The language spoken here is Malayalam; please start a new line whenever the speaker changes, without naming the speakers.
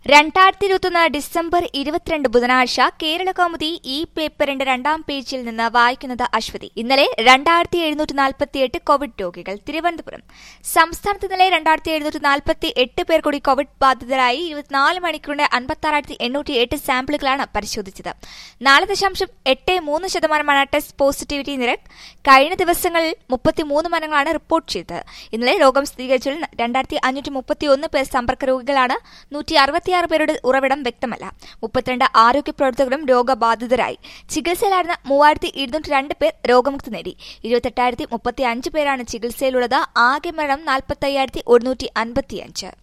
രണ്ടായിരത്തി ഇരുപത്തൊന്ന് ഡിസംബർ ഇരുപത്തിരണ്ട് ബുധനാഴ്ച കേരള കൗമുദി ഈ പേപ്പറിന്റെ രണ്ടാം പേജിൽ നിന്ന് വായിക്കുന്നത് അശ്വതി ഇന്നലെ രണ്ടായിരത്തി എഴുന്നൂറ്റി നാൽപ്പത്തി എട്ട് കോവിഡ് രോഗികൾ തിരുവനന്തപുരം സംസ്ഥാനത്ത് ഇന്നലെ രണ്ടായിരത്തി എഴുന്നൂറ്റി നാൽപ്പത്തി എട്ട് പേർ കൂടി കോവിഡ് ബാധിതരായി ഇരുപത്തിനാല് മണിക്കൂറിന്റെ അൻപത്തി ആറായിരത്തി എണ്ണൂറ്റി എട്ട് സാമ്പിളുകളാണ് പരിശോധിച്ചത് നാല് ദശാംശം എട്ട് മൂന്ന് ശതമാനമാണ് ടെസ്റ്റ് പോസിറ്റിവിറ്റി നിരക്ക് കഴിഞ്ഞ ദിവസങ്ങളിൽ മുപ്പത്തിമൂന്ന് മരണങ്ങളാണ് റിപ്പോർട്ട് ചെയ്തത് ഇന്നലെ രോഗം സ്ഥിരീകരിച്ചതിൽ രണ്ടായിരത്തി അഞ്ഞൂറ്റി മുപ്പത്തി ഒന്ന് പേർ സമ്പർക്ക രോഗികളാണ് നൂറ്റി അറുപത്തിയാറ് പേരുടെ ഉറവിടം വ്യക്തമല്ല മുപ്പത്തിരണ്ട് ആരോഗ്യ പ്രവർത്തകരും രോഗബാധിതരായി ചികിത്സയിലായിരുന്ന മൂവായിരത്തി ഇരുന്നൂറ്റി രണ്ട് പേർ രോഗമുക്തി നേടി ഇരുപത്തെട്ടായിരത്തി മുപ്പത്തി അഞ്ച് പേരാണ് ചികിത്സയിലുള്ളത് ആകെ മരണം നാൽപ്പത്തി അയ്യായിരത്തി ഒരുന്നൂറ്റി അൻപത്തിയഞ്ച്